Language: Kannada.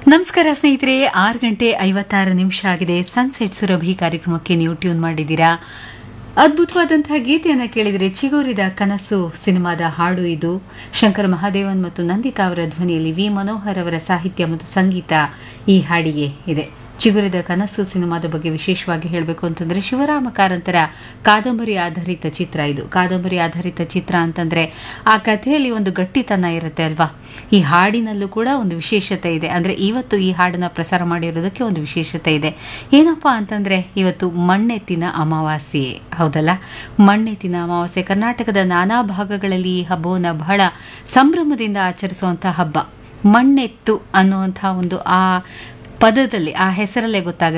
ನಮಸ್ಕಾರ ಸ್ನೇಹಿತರೆ ಆರು ಗಂಟೆ ಐವತ್ತಾರು ನಿಮಿಷ ಆಗಿದೆ ಸನ್ಸೆಟ್ ಸುರಭಿ ಕಾರ್ಯಕ್ರಮಕ್ಕೆ ನೀವು ಟ್ಯೂನ್ ಮಾಡಿದ್ದೀರಾ ಅದ್ಭುತವಾದಂತಹ ಗೀತೆಯನ್ನು ಕೇಳಿದರೆ ಚಿಗುರಿದ ಕನಸು ಸಿನಿಮಾದ ಹಾಡು ಇದು ಶಂಕರ್ ಮಹಾದೇವನ್ ಮತ್ತು ನಂದಿತಾ ಅವರ ಧ್ವನಿಯಲ್ಲಿ ವಿ ಮನೋಹರ್ ಅವರ ಸಾಹಿತ್ಯ ಮತ್ತು ಸಂಗೀತ ಈ ಹಾಡಿಗೆ ಇದೆ ಚಿಗುರಿದ ಕನಸು ಸಿನಿಮಾದ ಬಗ್ಗೆ ವಿಶೇಷವಾಗಿ ಹೇಳಬೇಕು ಅಂತಂದ್ರೆ ಶಿವರಾಮ ಕಾರಂತರ ಕಾದಂಬರಿ ಆಧಾರಿತ ಚಿತ್ರ ಇದು ಕಾದಂಬರಿ ಆಧಾರಿತ ಚಿತ್ರ ಅಂತಂದ್ರೆ ಆ ಕಥೆಯಲ್ಲಿ ಒಂದು ಗಟ್ಟಿತನ ಇರುತ್ತೆ ಅಲ್ವಾ ಈ ಹಾಡಿನಲ್ಲೂ ಕೂಡ ಒಂದು ವಿಶೇಷತೆ ಇದೆ ಅಂದ್ರೆ ಇವತ್ತು ಈ ಹಾಡನ್ನ ಪ್ರಸಾರ ಮಾಡಿರೋದಕ್ಕೆ ಒಂದು ವಿಶೇಷತೆ ಇದೆ ಏನಪ್ಪಾ ಅಂತಂದ್ರೆ ಇವತ್ತು ಮಣ್ಣೆತ್ತಿನ ಅಮಾವಾಸ್ಯೆ ಹೌದಲ್ಲ ಮಣ್ಣೆತ್ತಿನ ಅಮಾವಾಸ್ಯೆ ಕರ್ನಾಟಕದ ನಾನಾ ಭಾಗಗಳಲ್ಲಿ ಈ ಹಬ್ಬವನ್ನು ಬಹಳ ಸಂಭ್ರಮದಿಂದ ಆಚರಿಸುವಂಥ ಹಬ್ಬ ಮಣ್ಣೆತ್ತು ಅನ್ನುವಂಥ ಒಂದು ಆ ಪದದಲ್ಲಿ ಆ ಹೆಸರಲ್ಲೇ ಗೊತ್ತಾಗುತ್ತೆ